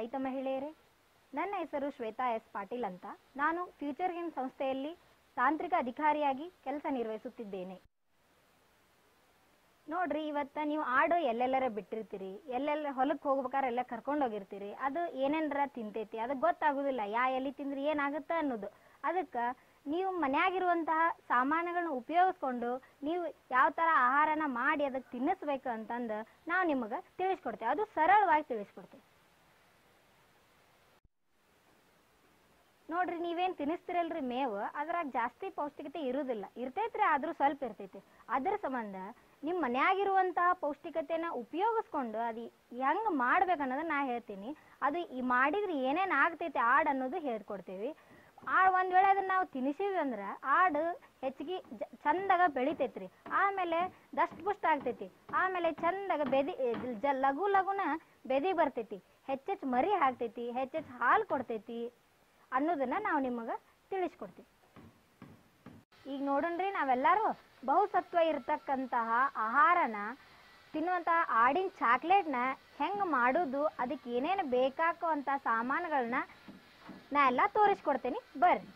ರೈತ ಮಹಿಳೆಯರೇ ನನ್ನ ಹೆಸರು ಶ್ವೇತಾ ಎಸ್ ಪಾಟೀಲ್ ಅಂತ ನಾನು ಫ್ಯೂಚರ್ ಗೇಮ್ ಸಂಸ್ಥೆಯಲ್ಲಿ ತಾಂತ್ರಿಕ ಅಧಿಕಾರಿಯಾಗಿ ಕೆಲಸ ನಿರ್ವಹಿಸುತ್ತಿದ್ದೇನೆ ನೋಡ್ರಿ ಇವತ್ತ ನೀವು ಆಡು ಎಲ್ಲೆಲ್ಲರ ಬಿಟ್ಟಿರ್ತೀರಿ ಎಲ್ಲೆಲ್ಲ ಹೊಲಕ್ಕೆ ಹೋಗ್ಬೇಕಾದ್ರೆ ಎಲ್ಲ ಕರ್ಕೊಂಡು ಹೋಗಿರ್ತೀರಿ ಅದು ಏನೇನರ ತಿಂತೈತಿ ಅದಕ್ಕೆ ಗೊತ್ತಾಗುದಿಲ್ಲ ಯಾ ಎಲ್ಲಿ ತಿಂದ್ರೆ ಏನಾಗುತ್ತೆ ಅನ್ನೋದು ಅದಕ್ಕೆ ನೀವು ಮನ್ಯಾಗಿರುವಂತಹ ಸಾಮಾನುಗಳನ್ನ ಉಪಯೋಗಿಸ್ಕೊಂಡು ನೀವು ಯಾವ ಥರ ಆಹಾರನ ಮಾಡಿ ಅದಕ್ಕೆ ತಿನ್ನಿಸ್ಬೇಕು ಅಂತಂದು ನಾವು ನಿಮಗೆ ತಿಳಿಸ್ಕೊಡ್ತೇವೆ ಅದು ಸರಳವಾಗಿ ತಿಳಿಸ್ಕೊಡ್ತೇವೆ ನೋಡ್ರಿ ನೀವೇನ್ ತಿನ್ನಿಸ್ತಿರಲ್ರಿ ಮೇವು ಅದ್ರಾಗ ಜಾಸ್ತಿ ಪೌಷ್ಟಿಕತೆ ಇರುವುದಿಲ್ಲ ಇರ್ತೈತ್ರಿ ಆದ್ರೂ ಸ್ವಲ್ಪ ಇರ್ತೈತಿ ಅದರ ಸಂಬಂಧ ನಿಮ್ಮ ಮನ್ಯಾಗಿರುವಂತಹ ಪೌಷ್ಟಿಕತೆನ ಉಪಯೋಗಿಸ್ಕೊಂಡು ಅದು ಹೆಂಗ್ ಮಾಡ್ಬೇಕು ಅನ್ನೋದನ್ನ ನಾ ಹೇಳ್ತೀನಿ ಅದು ಈ ಮಾಡಿದ್ರೆ ಏನೇನ್ ಆಗ್ತೈತಿ ಆಡ್ ಅನ್ನೋದು ಹೇಳ್ಕೊಡ್ತೀವಿ ಆ ಒಂದ್ ವೇಳೆ ಅದನ್ನ ನಾವು ತಿನ್ನಿಸಿದ್ವಿ ಅಂದ್ರ ಆಡು ಹೆಚ್ಚಿಗೆ ಜ- ಚಂದಾಗ ಬೆಳಿತೈತ್ರಿ ಆಮೇಲೆ ದಷ್ಟ ಪುಷ್ಟ ಆಗ್ತೈತಿ ಆಮೇಲೆ ಚಂದಾಗ ಬೆದಿ ಜ ಲಘು ಲಘುನ ಬೆದಿ ಬರ್ತೈತಿ ಹೆಚ್ಚೆಚ್ಚು ಮರಿ ಹಾಕ್ತೈತಿ ಹೆಚ್ಚೆಚ್ಚು ಹಾಲು ಕೊಡ್ತೈತಿ ಅನ್ನೋದನ್ನ ನಾವು ನಿಮಗೆ ತಿಳಿಸ್ಕೊಡ್ತೀವಿ ಈಗ ನೋಡೋಣ್ರಿ ನಾವೆಲ್ಲರೂ ಬಹುಸತ್ವ ಇರತಕ್ಕಂತಹ ಆಹಾರನ ತಿನ್ನುವಂತಹ ಆಡಿನ ಚಾಕ್ಲೇಟ್ನ ಹೆಂಗೆ ಮಾಡೋದು ಅದಕ್ಕೆ ಏನೇನು ಬೇಕಾಗುವಂಥ ಸಾಮಾನುಗಳನ್ನ ನಾ ಎಲ್ಲ ತೋರಿಸ್ಕೊಡ್ತೀನಿ ಬರ್ರಿ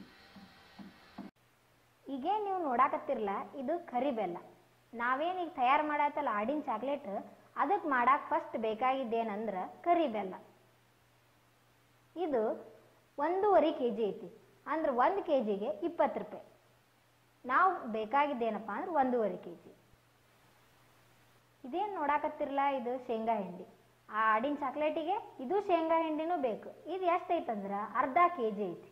ಈಗೇನು ನೀವು ನೋಡಾಕತ್ತಿರಲ್ಲ ಇದು ಕರಿ ಬೆಲ್ಲ ನಾವೇನು ಈಗ ತಯಾರು ಮಾಡತ್ತಲ್ಲ ಆಡಿನ ಚಾಕ್ಲೇಟ್ ಅದಕ್ಕೆ ಮಾಡಾಕ ಫಸ್ಟ್ ಬೇಕಾಗಿದ್ದೇನಂದ್ರೆ ಕರಿ ಬೆಲ್ಲ ಇದು ಒಂದೂವರೆ ಕೆ ಜಿ ಐತಿ ಅಂದ್ರೆ ಒಂದು ಕೆ ಜಿಗೆ ಇಪ್ಪತ್ತು ರೂಪಾಯಿ ನಾವು ಬೇಕಾಗಿದ್ದೇನಪ್ಪ ಅಂದ್ರೆ ಒಂದೂವರೆ ಕೆ ಜಿ ಇದೇನು ನೋಡಾಕತ್ತಿರಲ್ಲ ಇದು ಶೇಂಗಾ ಹಿಂಡಿ ಆ ಆಡಿನ ಚಾಕ್ಲೇಟಿಗೆ ಇದು ಶೇಂಗಾ ಹಿಂಡಿನೂ ಬೇಕು ಇದು ಎಷ್ಟೈತಂದ್ರೆ ಅರ್ಧ ಕೆ ಜಿ ಐತಿ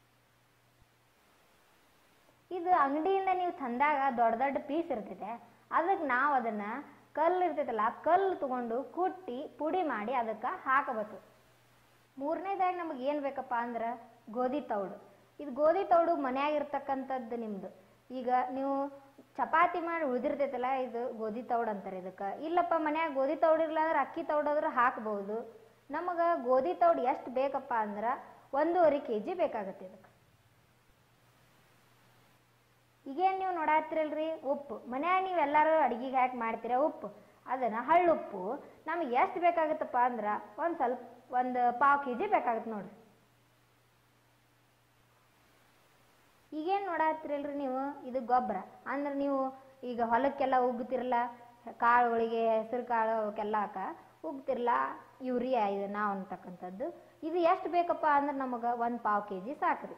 ಇದು ಅಂಗಡಿಯಿಂದ ನೀವು ತಂದಾಗ ದೊಡ್ಡ ದೊಡ್ಡ ಪೀಸ್ ಇರ್ತೈತೆ ಅದಕ್ಕೆ ನಾವು ಅದನ್ನ ಕಲ್ಲು ಇರ್ತೈತಲ್ಲ ಆ ಕಲ್ಲು ತಗೊಂಡು ಕುಟ್ಟಿ ಪುಡಿ ಮಾಡಿ ಅದಕ್ಕೆ ಹಾಕಬೇಕು ಮೂರನೇದಾಗಿ ನಮಗೆ ಏನು ಬೇಕಪ್ಪ ಅಂದ್ರೆ ಗೋಧಿ ತೌಡು ಇದು ಗೋಧಿ ತೌಡು ಮನ್ಯಾಗ ಇರ್ತಕ್ಕಂಥದ್ದು ನಿಮ್ದು ಈಗ ನೀವು ಚಪಾತಿ ಮಾಡಿ ಉಳಿದಿರ್ತೈತಲ್ಲ ಇದು ಗೋಧಿ ತೌಡು ಅಂತಾರೆ ಇದಕ್ಕೆ ಇಲ್ಲಪ್ಪ ಮನ್ಯಾಗ ಗೋಧಿ ತೌಡು ಇರಲ್ಲ ಅಂದ್ರೆ ಅಕ್ಕಿ ತೌಡಾದ್ರೆ ಹಾಕ್ಬೋದು ನಮಗೆ ಗೋಧಿ ತೌಡು ಎಷ್ಟು ಬೇಕಪ್ಪ ಅಂದ್ರೆ ಒಂದೂವರೆ ಕೆ ಜಿ ಬೇಕಾಗುತ್ತೆ ಇದಕ್ಕೆ ಈಗೇನು ನೀವು ನೋಡಾತಿರಲ್ರಿ ಉಪ್ಪು ಮನ್ಯಾಗ ನೀವು ಎಲ್ಲರೂ ಅಡ್ಗಿಗೆ ಹಾಕಿ ಮಾಡ್ತೀರ ಉಪ್ಪು ಅದನ್ನ ಹಳ್ಳುಪ್ಪು ನಮಗೆ ಎಷ್ಟು ಬೇಕಾಗುತ್ತಪ್ಪ ಅಂದ್ರೆ ಒಂದು ಸ್ವಲ್ಪ ಒಂದು ಪಾವು ಕೆ ಜಿ ಬೇಕಾಗುತ್ತೆ ನೋಡ್ರಿ ಈಗೇನು ನೋಡಾತಿರಲ್ರಿ ನೀವು ಇದು ಗೊಬ್ಬರ ಅಂದ್ರೆ ನೀವು ಈಗ ಹೊಲಕ್ಕೆಲ್ಲ ಉಗ್ತಿರಲ್ಲ ಕಾಳುಗಳಿಗೆ ಹೆಸರು ಕಾಳು ಅವಕ್ಕೆಲ್ಲ ಹಾಕ ಉಗ್ತಿರಲ್ಲ ಯೂರಿಯಾ ಇದು ನಾವು ಅಂತಕ್ಕಂಥದ್ದು ಇದು ಎಷ್ಟು ಬೇಕಪ್ಪ ಅಂದ್ರೆ ನಮಗೆ ಒಂದು ಪಾವು ಕೆ ಜಿ ಸಾಕ್ರಿ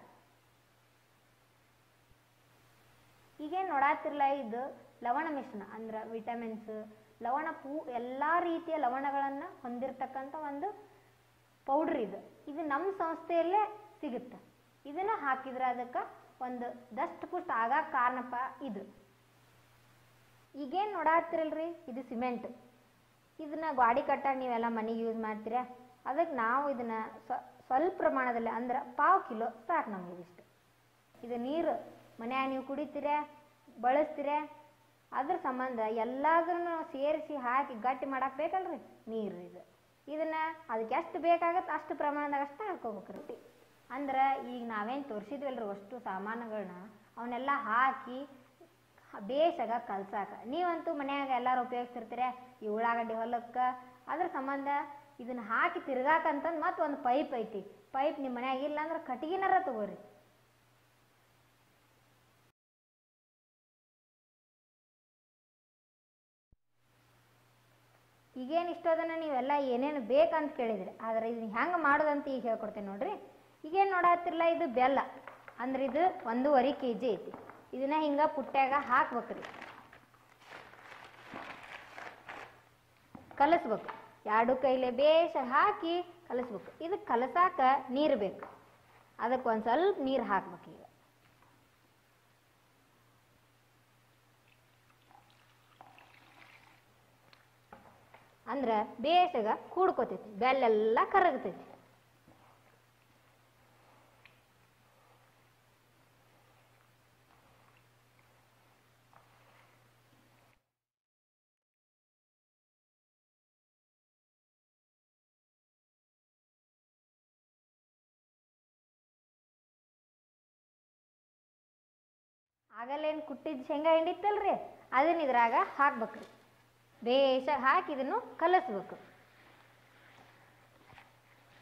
ಈಗೇನು ನೋಡಾತಿರಲ್ಲ ಇದು ಲವಣ ಮಿಶ್ರಣ ಅಂದ್ರೆ ವಿಟಮಿನ್ಸ್ ಲವಣ ಪೂ ಎಲ್ಲ ರೀತಿಯ ಲವಣಗಳನ್ನು ಹೊಂದಿರತಕ್ಕಂಥ ಒಂದು ಪೌಡ್ರ್ ಇದು ಇದು ನಮ್ಮ ಸಂಸ್ಥೆಯಲ್ಲೇ ಸಿಗುತ್ತೆ ಇದನ್ನ ಹಾಕಿದ್ರೆ ಅದಕ್ಕೆ ಒಂದು ದಷ್ಟ ಪುಷ್ಟ ಆಗಾಕ ಕಾರಣಪ್ಪ ಇದು ಈಗೇನು ನೋಡಾತಿರಲ್ರಿ ಇದು ಸಿಮೆಂಟ್ ಇದನ್ನ ಗಾಡಿ ಕಟ್ಟಾಗ ನೀವೆಲ್ಲ ಮನೆಗೆ ಯೂಸ್ ಮಾಡ್ತೀರಾ ಅದಕ್ಕೆ ನಾವು ಇದನ್ನ ಸ್ವ- ಸ್ವಲ್ಪ ಪ್ರಮಾಣದಲ್ಲಿ ಅಂದ್ರೆ ಪಾವು ಕಿಲೋ ಸಾಕು ನಮಗೆ ಇದಿಷ್ಟು ಇದು ನೀರು ಮನ್ಯಾಗ ನೀವು ಕುಡಿತೀರಾ ಬಳಸ್ತೀರಾ ಅದ್ರ ಸಂಬಂಧ ಎಲ್ಲದನ್ನು ಸೇರಿಸಿ ಹಾಕಿ ಗಟ್ಟಿ ಮಾಡಕ್ ಬೇಕಲ್ರಿ ನೀರು ಇದು ಇದನ್ನ ಅದಕ್ಕೆ ಎಷ್ಟು ಬೇಕಾಗತ್ತೆ ಅಷ್ಟು ಪ್ರಮಾಣದಾಗ ಅಷ್ಟೇ ಹಾಕೋಬೇಕ್ರಿ ಅಂದ್ರೆ ಈಗ ನಾವೇನು ತೋರಿಸಿದ್ವಲ್ರಿ ಅಷ್ಟು ಸಾಮಾನುಗಳನ್ನ ಅವನ್ನೆಲ್ಲ ಹಾಕಿ ಬೇಸಾಗ ಕಲ್ಸಾಕ ನೀವಂತೂ ಮನ್ಯಾಗ ಎಲ್ಲಾರು ಉಪಯೋಗಿಸ್ತಿರ್ತೀರ ಈ ಉಳ್ಳಾಗಡ್ಡಿ ಹೊಲಕ್ಕೆ ಅದ್ರ ಸಂಬಂಧ ಇದನ್ನ ಹಾಕಿ ತಿರ್ಗಾಕಂತಂದು ಮತ್ತೆ ಒಂದು ಪೈಪ್ ಐತಿ ಪೈಪ್ ನಿಮ್ಮ ಮನ್ಯಾಗ ಇಲ್ಲ ಅಂದ್ರೆ ಕಟ್ಟಿಗೆನಾರ ತಗೋರಿ ಈಗೇನು ಇಷ್ಟೋದನ್ನ ನೀವೆಲ್ಲ ಏನೇನು ಬೇಕಂತ ಕೇಳಿದ್ರಿ ಆದ್ರೆ ಇದನ್ನ ಹೆಂಗೆ ಮಾಡೋದಂತ ಈಗ ಹೇಳ್ಕೊಡ್ತೇನೆ ನೋಡ್ರಿ ಈಗೇನು ನೋಡತ್ತಿರಲ್ಲ ಇದು ಬೆಲ್ಲ ಅಂದ್ರೆ ಇದು ಒಂದೂವರೆ ಕೆ ಜಿ ಐತಿ ಇದನ್ನ ಹಿಂಗ ಪುಟ್ಟ್ಯಾಗ ಹಾಕ್ಬೇಕ್ರಿ ಕಲಸ್ಬೇಕು ಎರಡು ಕೈಲೆ ಬೇಷ ಹಾಕಿ ಕಲಸ್ಬೇಕು ಇದು ಕಲಸಾಕ ನೀರು ಬೇಕು ಅದಕ್ಕೆ ಒಂದು ಸ್ವಲ್ಪ ನೀರು ಹಾಕ್ಬೇಕು ಈಗ ಅಂದ್ರೆ ಬೇಸಗ ಕೂಡ್ಕೋತೈತಿ ಬೆಲ್ಲೆಲ್ಲ ಕರಗತೈತಿ ಆಗಲ್ಲೇನು ಕುಟ್ಟಿದ ಶೇಂಗಾ ಹಿಂಡಿತ್ತಲ್ರಿ ಅದನ್ನ ಇದ್ರಾಗ ಹಾಕ್ಬೇಕ್ರಿ ಬೇಷ ಹಾಕಿ ಇದನ್ನು ಕಲಸ್ಬೇಕು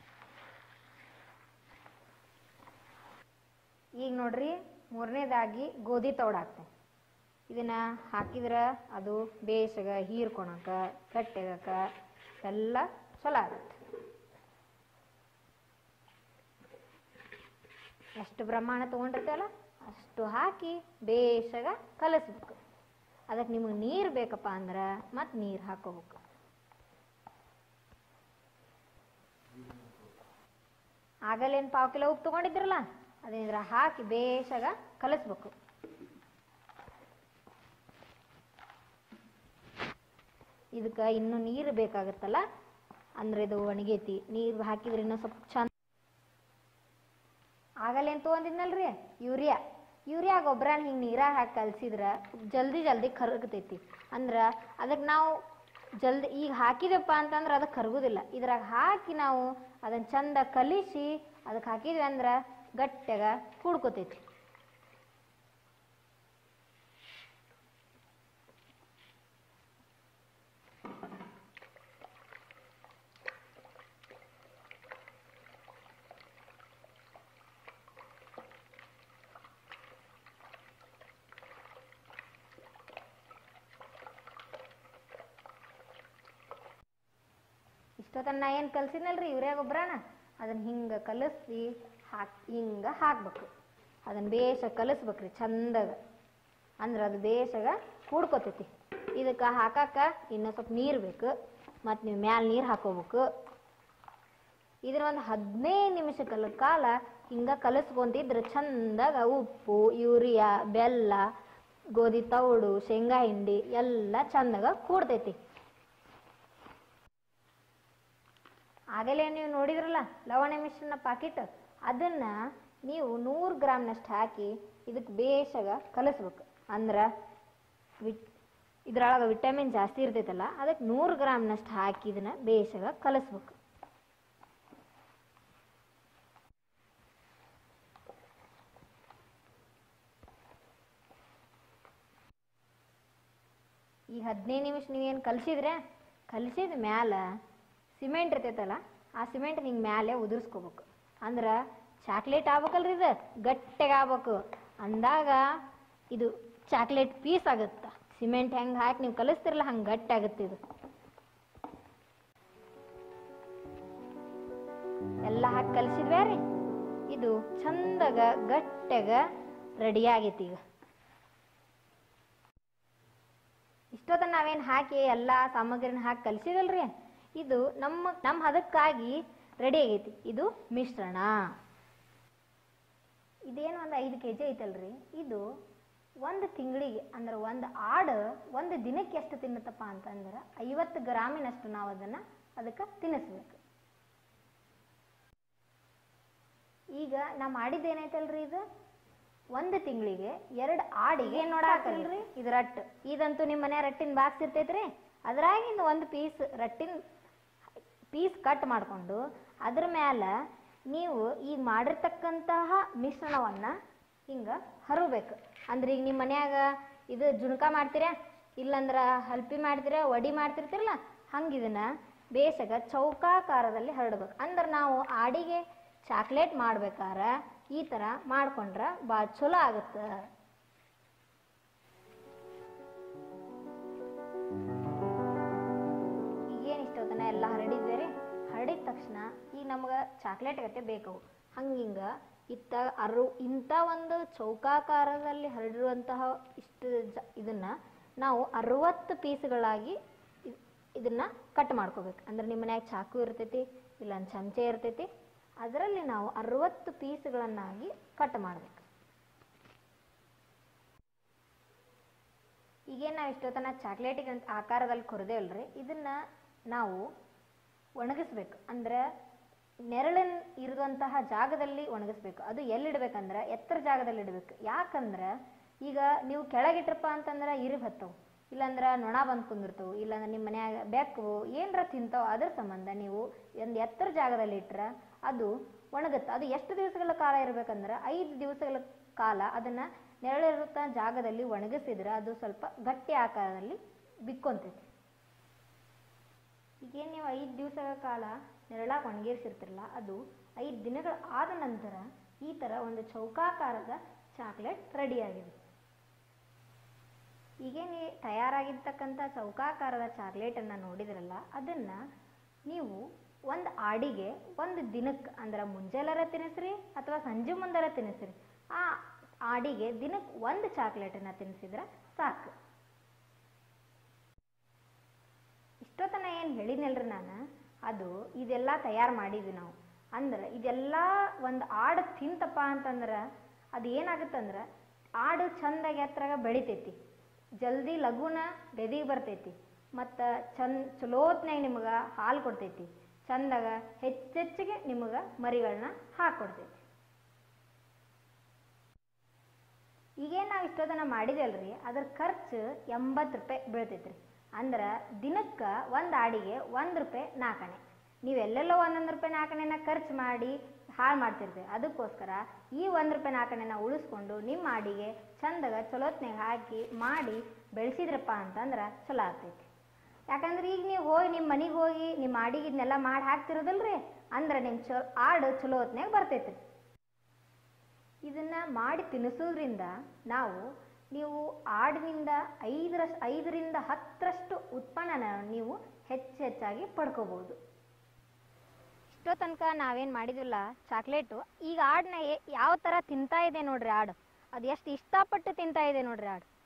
ಈಗ ನೋಡ್ರಿ ಮೂರನೇದಾಗಿ ಗೋಧಿ ತೌಡ್ ಹಾಕ್ತೇನೆ ಇದನ್ನ ಹಾಕಿದ್ರೆ ಅದು ಬೇಸಗ ಹೀರ್ಕೊಳಕ ಗಟ್ಟಿಯಾಗಕ ಎಲ್ಲ ಚಲೋ ಆಗತ್ತೆ ಎಷ್ಟು ಪ್ರಮಾಣ ತೊಗೊಂಡಿರ್ತೇವಲ್ಲ ಅಷ್ಟು ಹಾಕಿ ಬೇಸಗ ಕಲಸ್ಬೇಕು ಅದಕ್ಕೆ ನಿಮಗೆ ನೀರು ಬೇಕಪ್ಪ ಅಂದ್ರೆ ಮತ್ತೆ ನೀರು ಹಾಕೋಬೇಕು ಆಗಲೇನು ಪಾವು ಕಿಲೋ ಉಪ್ಪು ತೊಗೊಂಡಿದ್ರಲ್ಲ ಅದನ್ನ ಹಾಕಿ ಬೇಸಾಗ ಕಲಸ್ಬೇಕು ಇದಕ್ಕೆ ಇನ್ನೂ ನೀರು ಬೇಕಾಗುತ್ತಲ್ಲ ಅಂದ್ರೆ ಇದು ಒಣಗೈತಿ ನೀರು ಹಾಕಿದ್ರೆ ಇನ್ನೂ ಸ್ವಲ್ಪ ಚಂದ ಆಗಲೇನು ತೊಗೊಂಡಿದ್ನಲ್ರಿ ಯೂರಿಯಾ ಯೂರಿಯಾ ಗೊಬ್ಬರನ ಹಿಂಗೆ ನೀರಾಗ ಹಾಕಿ ಕಲ್ಸಿದ್ರೆ ಜಲ್ದಿ ಜಲ್ದಿ ಕರಗತೈತಿ ಅಂದ್ರೆ ಅದಕ್ಕೆ ನಾವು ಜಲ್ದಿ ಈಗ ಹಾಕಿದೆಪ್ಪ ಅಂತಂದ್ರೆ ಅದಕ್ಕೆ ಕರಗುದಿಲ್ಲ ಇದ್ರಾಗ ಹಾಕಿ ನಾವು ಅದನ್ನು ಚಂದ ಕಲಿಸಿ ಅದಕ್ಕೆ ಹಾಕಿದ್ವಿ ಅಂದ್ರೆ ಗಟ್ಟ್ಯಾಗ ಕೂಡ್ಕೊತೈತಿ ಇಷ್ಟೊತ್ತನ ನಾ ಏನು ಕಲ್ಸಿದ್ನಲ್ರಿ ಯೂರಿಯಾ ಗೊಬ್ಬರನ ಅದನ್ನ ಹಿಂಗೆ ಕಲಿಸಿ ಹಾಕಿ ಹಿಂಗೆ ಹಾಕ್ಬೇಕು ಅದನ್ನ ಬೇಸ ಕಲಿಸ್ಬೇಕ್ರಿ ಚಂದಾಗ ಅಂದ್ರೆ ಅದು ಬೇಸಾಗ ಕೂಡ್ಕೊತೈತಿ ಇದಕ್ಕೆ ಹಾಕಾಕ ಇನ್ನೂ ಸ್ವಲ್ಪ ನೀರು ಬೇಕು ಮತ್ತು ನೀವು ಮ್ಯಾಲ ನೀರು ಹಾಕೋಬೇಕು ಇದನ್ನ ಒಂದು ಹದಿನೈದು ನಿಮಿಷಗಳ ಕಾಲ ಹಿಂಗೆ ಕಲಿಸ್ಕೊಂತಿದ್ರೆ ಚಂದಾಗ ಉಪ್ಪು ಯೂರಿಯಾ ಬೆಲ್ಲ ಗೋಧಿ ತೌಡು ಶೇಂಗಾ ಹಿಂಡಿ ಎಲ್ಲ ಚಂದಾಗ ಕೂಡ್ತೈತಿ ಆಗಲೇ ನೀವು ನೋಡಿದ್ರಲ್ಲ ಲವಣ ಮಿಶ್ರಣ ಪಾಕಿಟ್ ಅದನ್ನ ನೀವು ನೂರು ಗ್ರಾಮ್ನಷ್ಟು ಹಾಕಿ ಇದಕ್ಕೆ ಬೇಸಾಗ ಕಲಿಸ್ಬೇಕು ಅಂದ್ರೆ ವಿಟ್ ಇದ್ರೊಳಗೆ ವಿಟಮಿನ್ ಜಾಸ್ತಿ ಇರ್ತೈತಲ್ಲ ಅದಕ್ಕೆ ನೂರು ಗ್ರಾಮ್ನಷ್ಟು ಹಾಕಿ ಇದನ್ನ ಬೇಸಾಗ ಕಲಿಸ್ಬೇಕು ಈ ಹದಿನೈದು ನಿಮಿಷ ನೀವೇನು ಕಲಿಸಿದ್ರೆ ಕಲಿಸಿದ ಮ್ಯಾಲ ಸಿಮೆಂಟ್ ಇರ್ತೈತಲ್ಲ ಆ ಸಿಮೆಂಟ್ ಹಿಂಗೆ ಮ್ಯಾಲೆ ಉದುರಿಸ್ಕೋಬೇಕು ಅಂದ್ರೆ ಚಾಕ್ಲೇಟ್ ಆಗ್ಬೇಕಲ್ರಿ ಇದು ಗಟ್ಟಿಗೆ ಆಗ್ಬೇಕು ಅಂದಾಗ ಇದು ಚಾಕ್ಲೇಟ್ ಪೀಸ್ ಆಗುತ್ತೆ ಸಿಮೆಂಟ್ ಹೆಂಗೆ ಹಾಕಿ ನೀವು ಕಲಿಸ್ತಿರಲ್ಲ ಹಂಗೆ ಗಟ್ಟಿ ಆಗುತ್ತೆ ಇದು ಎಲ್ಲ ಹಾಕಿ ಕಲಿಸಿದ್ವ್ಯಾ ರೀ ಇದು ಚಂದಾಗ ಗಟ್ಟಾಗ ರೆಡಿ ಆಗೈತಿ ಈಗ ಇಷ್ಟೊತ್ತನ ನಾವೇನು ಹಾಕಿ ಎಲ್ಲ ಸಾಮಗ್ರಿನ ಹಾಕಿ ಕಲಿಸಿದಲ್ರಿ ಇದು ನಮ್ಮ ನಮ್ಮ ಹದಕ್ಕಾಗಿ ರೆಡಿ ಆಗೈತಿ ಇದು ಮಿಶ್ರಣ ಇದೇನು ಒಂದು ಐದು ಕೆ ಜಿ ಐತಲ್ರಿ ಇದು ಒಂದು ತಿಂಗಳಿಗೆ ಅಂದ್ರೆ ಒಂದು ಆಡು ಒಂದು ದಿನಕ್ಕೆ ಎಷ್ಟು ತಿನ್ನುತ್ತಪ್ಪ ಅಂತಂದ್ರೆ ಐವತ್ತು ಗ್ರಾಮಿನಷ್ಟು ನಾವು ಅದನ್ನು ಅದಕ್ಕೆ ತಿನ್ನಿಸ್ಬೇಕು ಈಗ ನಾ ಮಾಡಿದ್ದೇನೈತಲ್ರಿ ಇದು ಒಂದು ತಿಂಗಳಿಗೆ ಎರಡು ಆಡಿಗೆ ಏನ್ ನೋಡಾಕಲ್ರಿ ಇದು ರಟ್ಟು ಇದಂತೂ ನಿಮ್ಮ ಮನೆ ರಟ್ಟಿನ ಬಾಕ್ಸ್ ಇರ್ತೈತ್ರಿ ಅದ್ರಾಗಿಂದ ಒಂದು ಪೀಸ್ ರಟ್ಟಿನ ಪೀಸ್ ಕಟ್ ಮಾಡಿಕೊಂಡು ಅದ್ರ ಮ್ಯಾಲ ನೀವು ಈಗ ಮಾಡಿರ್ತಕ್ಕಂತಹ ಮಿಶ್ರಣವನ್ನ ಹಿಂಗೆ ಹರಬೇಕು ಅಂದ್ರೆ ಈಗ ನಿಮ್ಮ ಮನ್ಯಾಗ ಇದು ಜುಣಕ ಮಾಡ್ತೀರಾ ಇಲ್ಲಂದ್ರ ಹಲ್ಪಿ ಮಾಡ್ತೀರಾ ವಡಿ ಮಾಡ್ತಿರ್ತಿರಲ್ಲ ಹಂಗೆ ಇದನ್ನ ಬೇಸಗ ಚೌಕಾಕಾರದಲ್ಲಿ ಹರಡ್ಬೇಕು ಅಂದ್ರೆ ನಾವು ಆಡಿಗೆ ಚಾಕ್ಲೇಟ್ ಮಾಡ್ಬೇಕಾರ ಈ ಥರ ಮಾಡ್ಕೊಂಡ್ರ ಭಾಳ ಚಲೋ ಆಗುತ್ತೆ ಈಗೇನು ಇಷ್ಟೊತ್ತನ ಎಲ್ಲ ಹರಡಿದ್ವಿ ರೀ ಹರಡಿದ ತಕ್ಷಣ ಈಗ ನಮ್ಗೆ ಚಾಕ್ಲೇಟ್ ಗತೆ ಬೇಕು ಹಂಗೆ ಹಿಂಗೆ ಇತ್ತ ಅರು ಇಂಥ ಒಂದು ಚೌಕಾಕಾರದಲ್ಲಿ ಹರಡಿರುವಂತಹ ಇಷ್ಟು ಜ ಇದನ್ನ ನಾವು ಅರವತ್ತು ಪೀಸ್ಗಳಾಗಿ ಇ- ಇದನ್ನ ಕಟ್ ಮಾಡ್ಕೋಬೇಕು ಅಂದ್ರೆ ನಿಮ್ಮ ಮನ್ಯಾಗ ಚಾಕು ಇರ್ತೈತಿ ಇಲ್ಲ ಒಂದು ಚಮಚೆ ಇರ್ತೈತಿ ಅದರಲ್ಲಿ ನಾವು ಅರವತ್ತು ಪೀಸ್ಗಳನ್ನಾಗಿ ಕಟ್ ಮಾಡಬೇಕು ಈಗೇನು ನಾವು ಇಷ್ಟೊತ್ತನ ಚಾಕ್ಲೇಟಿಗೆ ಅಂತ ಆಕಾರದಲ್ಲಿ ಕೊರದೇವಲ್ರಿ ಇದನ್ನ ನಾವು ಒಣಗಿಸ್ಬೇಕು ಅಂದ್ರೆ ನೆರಳಿನ ಇರುವಂತಹ ಜಾಗದಲ್ಲಿ ಒಣಗಿಸ್ಬೇಕು ಅದು ಎಲ್ಲಿಡ್ಬೇಕಂದ್ರೆ ಎತ್ತರ ಜಾಗದಲ್ಲಿ ಇಡಬೇಕು ಯಾಕಂದ್ರೆ ಈಗ ನೀವು ಕೆಳಗಿಟ್ರಪ್ಪ ಅಂತಂದ್ರೆ ಇರಿಬ್ ಹತ್ತವು ಇಲ್ಲಾಂದ್ರೆ ನೊಣ ಬಂದು ಕುಂದಿರ್ತವು ಇಲ್ಲಾಂದ್ರೆ ನಿಮ್ಮ ಮನ್ಯಾಗ ಬೆಕ್ಕು ಏನರ ತಿಂತಾವ ಅದ್ರ ಸಂಬಂಧ ನೀವು ಒಂದು ಎತ್ತರ ಜಾಗದಲ್ಲಿ ಇಟ್ರೆ ಅದು ಒಣಗುತ್ತೆ ಅದು ಎಷ್ಟು ದಿವಸಗಳ ಕಾಲ ಇರಬೇಕಂದ್ರೆ ಐದು ದಿವಸಗಳ ಕಾಲ ಅದನ್ನ ನೆರಳಿರುತ್ತ ಜಾಗದಲ್ಲಿ ಒಣಗಿಸಿದ್ರೆ ಅದು ಸ್ವಲ್ಪ ಗಟ್ಟಿ ಆಕಾರದಲ್ಲಿ ಬಿಕ್ಕೊಂತೈತಿ ಈಗೇನು ನೀವು ಐದು ದಿವಸಗಳ ಕಾಲ ನೆರಳಾಗ ಒಣಗಿಸಿರ್ತಿರಲ್ಲ ಅದು ಐದು ದಿನಗಳ ಆದ ನಂತರ ಈ ಥರ ಒಂದು ಚೌಕಾಕಾರದ ಚಾಕ್ಲೇಟ್ ರೆಡಿಯಾಗಿದೆ ಈಗೇನು ತಯಾರಾಗಿರ್ತಕ್ಕಂಥ ಚೌಕಾಕಾರದ ಚಾಕ್ಲೇಟನ್ನು ನೋಡಿದ್ರಲ್ಲ ಅದನ್ನು ನೀವು ಒಂದು ಆಡಿಗೆ ಒಂದು ದಿನಕ್ಕೆ ಅಂದ್ರೆ ಮುಂಜಾನರ ತಿನ್ನಿಸ್ರಿ ಅಥವಾ ಸಂಜೆ ಮುಂದರ ತಿನ್ನಿಸ್ರಿ ಆ ಆಡಿಗೆ ದಿನಕ್ಕೆ ಒಂದು ಚಾಕ್ಲೇಟನ್ನು ತಿನ್ನಿಸಿದ್ರೆ ಸಾಕು ಇಷ್ಟೊತ್ತನ ಏನು ಹೇಳಿದ್ನಲ್ರಿ ನಾನು ಅದು ಇದೆಲ್ಲ ತಯಾರು ಮಾಡಿದ್ವಿ ನಾವು ಅಂದ್ರೆ ಇದೆಲ್ಲ ಒಂದು ಆಡು ತಿಂತಪ್ಪ ಅಂತಂದ್ರೆ ಅದು ಏನಾಗುತ್ತಂದ್ರೆ ಆಡು ಚಂದಾಗಿ ಎತ್ತರಾಗ ಬೆಳಿತೈತಿ ಜಲ್ದಿ ಲಘುನ ಬೆದಿಗೆ ಬರ್ತೈತಿ ಮತ್ತು ಚಂದ ಚಲೋತ್ನಾಗ ನಿಮಗೆ ಹಾಲು ಕೊಡ್ತೈತಿ ಚಂದಾಗ ಹೆಚ್ಚೆಚ್ಚಿಗೆ ನಿಮಗೆ ಮರಿಗಳನ್ನ ಹಾಕ್ಕೊಡ್ತೈತಿ ಈಗೇನು ನಾವು ಇಷ್ಟೊತ್ತನ ಮಾಡಿದೆವಲ್ರಿ ಅದ್ರ ಖರ್ಚು ಎಂಬತ್ತು ರೂಪಾಯಿ ಬೀಳ್ತೈತ್ರಿ ಅಂದ್ರೆ ದಿನಕ್ಕೆ ಒಂದು ಆಡಿಗೆ ಒಂದು ರೂಪಾಯಿ ನಾಲ್ಕಣೆ ನೀವೆಲ್ಲೆಲ್ಲೋ ಒಂದೊಂದು ರೂಪಾಯಿ ನಾಲ್ಕಣೆನ ಖರ್ಚು ಮಾಡಿ ಹಾಳು ಮಾಡ್ತಿರ್ತೀವಿ ಅದಕ್ಕೋಸ್ಕರ ಈ ಒಂದು ರೂಪಾಯಿ ನಾಲ್ಕಣೆನ ಉಳಿಸ್ಕೊಂಡು ನಿಮ್ಮ ಆಡಿಗೆ ಚಂದಾಗ ಚಲೋತ್ನಾಗ ಹಾಕಿ ಮಾಡಿ ಬೆಳೆಸಿದ್ರಪ್ಪ ಅಂತಂದ್ರೆ ಚಲೋ ಆಗ್ತೈತಿ ಯಾಕಂದ್ರೆ ಈಗ ನೀವು ಹೋಗಿ ನಿಮ್ಮ ಮನೆಗೆ ಹೋಗಿ ನಿಮ್ಮ ಆಡಿಗೆ ಇದನ್ನೆಲ್ಲ ಮಾಡಿ ಹಾಕ್ತಿರೋದಲ್ರಿ ಅಂದ್ರೆ ನಿಮ್ಮ ಚೊ ಆಡು ಚಲೋ ಹೊತ್ನ್ಯಾಗ ಬರ್ತೈತ್ರಿ ಇದನ್ನ ಮಾಡಿ ತಿನ್ನಿಸೋದ್ರಿಂದ ನಾವು ನೀವು ಆಡಿನಿಂದ ಐದರಷ್ಟು ಐದರಿಂದ ಹತ್ತರಷ್ಟು ಉತ್ಪನ್ನನ ನೀವು ಹೆಚ್ಚು ಹೆಚ್ಚಾಗಿ ಪಡ್ಕೋಬಹುದು ಇಷ್ಟೋ ತನಕ ನಾವೇನು ಮಾಡಿದ್ವಿಲ್ಲ ಚಾಕ್ಲೇಟು ಈಗ ಆಡನ್ನ ಯಾವ ಥರ ತಿಂತಾ ಇದೆ ನೋಡ್ರಿ ಆಡು ಅದು ಎಷ್ಟು ಇಷ್ಟಪಟ್ಟು ತಿಂತಾ ಇದೆ ನೋಡ್ರಿ ಆಡು